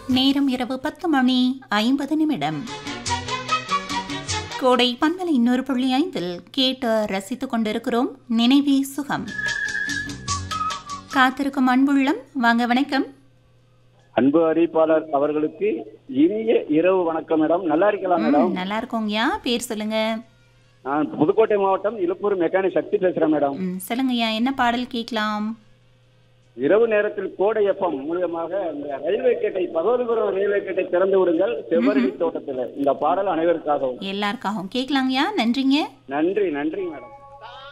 நேரம் இரவு பத்து மணி ஐம்பது நிமிடம் கோடை பண்பலை இன்னொரு புள்ளி ஐந்தில் கேட்டு ரசித்துக் கொண்டிருக்கிறோம் நினைவே சுகம் காத்திருக்கும் அன்புள்ளம் வாங்க வணக்கம் அன்பு அறிவிப்பாளர் அவர்களுக்கு இனிய இரவு வணக்கம் மேடம் நல்லா இருக்கலாம் மேடம் ம், நல்லா இருக்கோங்கய்யா பேர் சொல்லுங்க நான் புதுக்கோட்டை மாவட்டம் இலுப்பூர் மெக்கானிக் சக்தி பேசுறேன் மேடம் ம், சொல்லுங்கய்யா என்ன பாடல் கேட்கலாம் இரவு நேரத்தில் கோடை எஃப்எம் மூலியமாக இந்த ரயில்வே கேட்டை பகவதிபுரம் ரயில்வே கேட்டை திறந்து விடுங்கள் செவ்வரடி தோட்டத்தில் இந்த பாடல் அனைவருக்காகவும் எல்லாருக்காகவும் கேட்கலாங்கய்யா நன்றிங்க நன்றி நன்றி மேடம்